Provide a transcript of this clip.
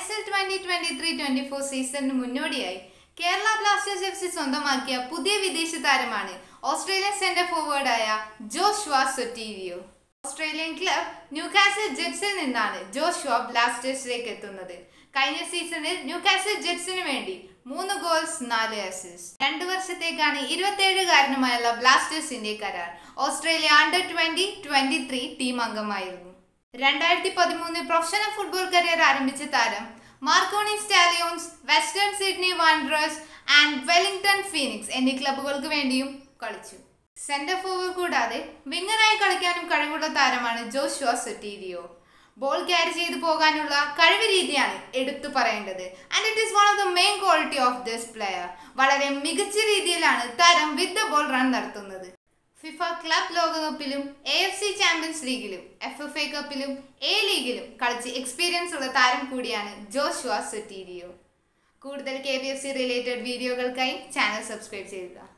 S L twenty twenty three twenty four സീസണിന് മുന്നോടിയായി Kerala Blasters F C സ്വന്തമാക്കിയ പുതിയ വിദേശ താരമാണ് ഓസ്ട്രേലിയൻ സെന്റർ ഫോർവേഡായ Joshua Sotirio Australian club Newcastle ജെറ്റ്സിൽ നിന്നാണ് ജോഷ്വ ബ്ലാസ്റ്റേഴ്സിലേക്ക് എത്തുന്നത് കഴിഞ്ഞ സീസണിൽ ന്യൂകാസിൽ ജെറ്റ്സിന് വേണ്ടി മൂന്ന് ഗോൾസ് നാല് അസിസ്റ്റ് രണ്ട് വർഷത്തേക്കാണ് ഇരുപത്തിയേഴുകാരനുമായുള്ള ബ്ലാസ്റ്റേഴ്സിന്റെ കരാർ Australia under twenty twenty three team അംഗമായിരുന്നു രണ്ടായിരത്തി പതിമൂന്നിൽ പ്രൊഫഷണൽ ഫുട്ബോൾ കരിയർ ആരംഭിച്ച താരം Marconi Stallions Western Sydney Wanderers and Wellington Phoenix എന്നീ ക്ലബ്ബുകൾക്ക് വേണ്ടിയും കളിച്ചു സെന്റർ ഫോർവേഡ് കൂടാതെ വിങ്ങറായി കളിക്കാനും കഴിവുള്ള താരമാണ് ജോഷുവ സെറ്റീരിയോ ബോൾ ക്യാരി ചെയ്തു പോകാനുള്ള കഴിവ് രീതിയാണ് എടുത്തു പറയേണ്ടത് and it is one of the main quality of this player വളരെ മികച്ച രീതിയിലാണ് താരം വിത്ത് ദ ബോൾ റൺ നടത്തുന്നത് ഫിഫ ക്ലബ് ലോകകപ്പിലും എ എഫ് സി ചാമ്പ്യൻസ് ലീഗിലും എഫ് എഫ് എ കപ്പിലും എ ലീഗിലും കളിച്ച് എക്സ്പീരിയൻസ് ഉള്ള താരം കൂടിയാണ് ജോഷുവ സെറ്റീരിയോ കൂടുതൽ K B F C related വീഡിയോകൾക്കായി ചാനൽ സബ്സ്ക്രൈബ് ചെയ്യുക